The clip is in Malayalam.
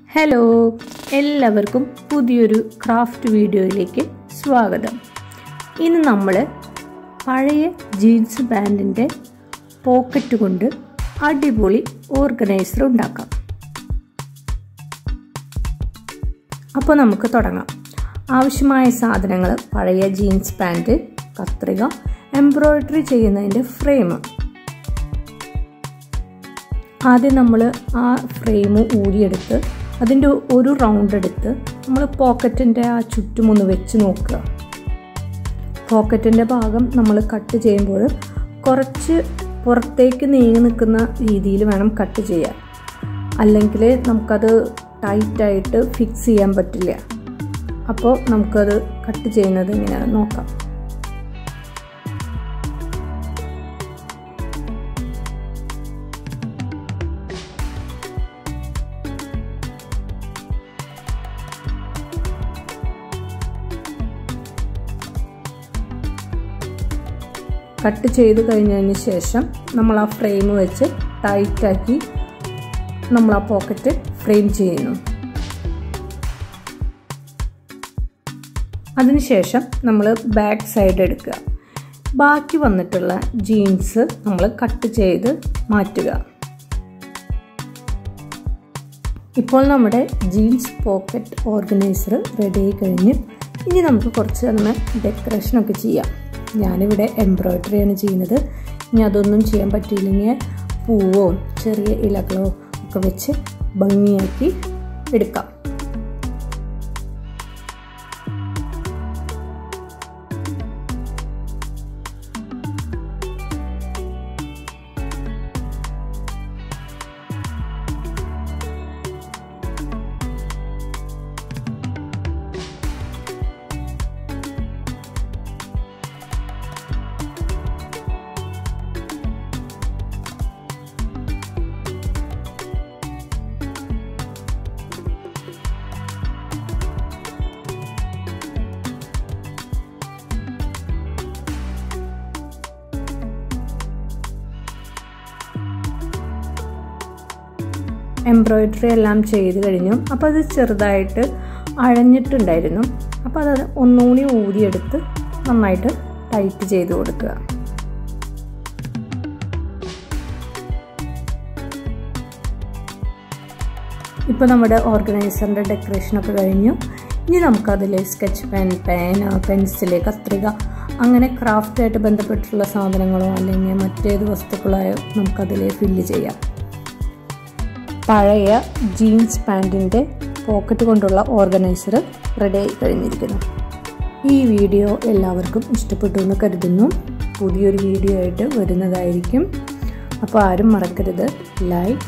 ഹലോ എല്ലാവർക്കും പുതിയൊരു ക്രാഫ്റ്റ് വീഡിയോയിലേക്ക് സ്വാഗതം ഇന്ന് നമ്മൾ പഴയ ജീൻസ് പാൻറ്റിൻ്റെ പോക്കറ്റ് കൊണ്ട് അടിപൊളി ഓർഗനൈസർ ഉണ്ടാക്കാം അപ്പോൾ നമുക്ക് തുടങ്ങാം ആവശ്യമായ സാധനങ്ങൾ പഴയ ജീൻസ് പാൻറ്റ് കത്രിക എംബ്രോയ്ഡറി ചെയ്യുന്നതിൻ്റെ ഫ്രെയിം ആദ്യം നമ്മൾ ആ ഫ്രെയിം ഊരിയെടുത്ത് അതിൻ്റെ ഒരു റൗണ്ട് എടുത്ത് നമ്മൾ പോക്കറ്റിൻ്റെ ആ ചുറ്റും ഒന്ന് വെച്ച് നോക്കുക പോക്കറ്റിൻ്റെ ഭാഗം നമ്മൾ കട്ട് ചെയ്യുമ്പോൾ കുറച്ച് പുറത്തേക്ക് നീങ്ങി നിൽക്കുന്ന രീതിയിൽ വേണം കട്ട് ചെയ്യാൻ അല്ലെങ്കിൽ നമുക്കത് ടൈറ്റായിട്ട് ഫിക്സ് ചെയ്യാൻ പറ്റില്ല അപ്പോൾ നമുക്കത് കട്ട് ചെയ്യുന്നത് എങ്ങനെയാണെന്ന് നോക്കാം കട്ട് ചെയ്ത് കഴിഞ്ഞതിന് ശേഷം നമ്മൾ ആ ഫ്രെയിം വെച്ച് ടൈറ്റാക്കി നമ്മൾ ആ പോക്കറ്റ് ഫ്രെയിം ചെയ്യുന്നു അതിനുശേഷം നമ്മൾ ബാക്ക് സൈഡ് എടുക്കുക ബാക്കി വന്നിട്ടുള്ള ജീൻസ് നമ്മൾ കട്ട് ചെയ്ത് മാറ്റുക ഇപ്പോൾ നമ്മുടെ ജീൻസ് പോക്കറ്റ് ഓർഗനൈസർ റെഡി ആയി കഴിഞ്ഞ് ഇനി നമുക്ക് കുറച്ച് അതിന് ഡെക്കറേഷനൊക്കെ ചെയ്യാം ഞാനിവിടെ എംബ്രോയ്ഡറിയാണ് ചെയ്യുന്നത് ഇനി അതൊന്നും ചെയ്യാൻ പറ്റിയില്ലെങ്കിൽ പൂവോ ചെറിയ ഇലകളോ ഒക്കെ വെച്ച് ഭംഗിയാക്കി എടുക്കാം എംബ്രോയ്ഡറി എല്ലാം ചെയ്ത് കഴിഞ്ഞു അപ്പോൾ അത് ചെറുതായിട്ട് അഴഞ്ഞിട്ടുണ്ടായിരുന്നു അപ്പോൾ അത് ഒന്നുകൂടി ഊരിയെടുത്ത് നന്നായിട്ട് ടൈറ്റ് ചെയ്ത് കൊടുക്കുക ഇപ്പോൾ നമ്മുടെ ഓർഗനൈസറിൻ്റെ ഡെക്കറേഷനൊക്കെ കഴിഞ്ഞു ഇനി നമുക്കതിൽ സ്കെച്ച് പെൻ പേന പെൻസില് കത്രിക അങ്ങനെ ക്രാഫ്റ്റായിട്ട് ബന്ധപ്പെട്ടിട്ടുള്ള സാധനങ്ങളോ അല്ലെങ്കിൽ മറ്റേത് വസ്തുക്കളായോ നമുക്കതിൽ ഫില്ല് ചെയ്യാം പഴയ ജീൻസ് പാൻറ്റിൻ്റെ പോക്കറ്റ് കൊണ്ടുള്ള ഓർഗനൈസർ റെഡി ആയി കഴിഞ്ഞിരിക്കുന്നു ഈ വീഡിയോ എല്ലാവർക്കും ഇഷ്ടപ്പെട്ടു എന്ന് കരുതുന്നു പുതിയൊരു വീഡിയോ ആയിട്ട് വരുന്നതായിരിക്കും അപ്പോൾ ആരും മറക്കരുത് ലൈക്ക്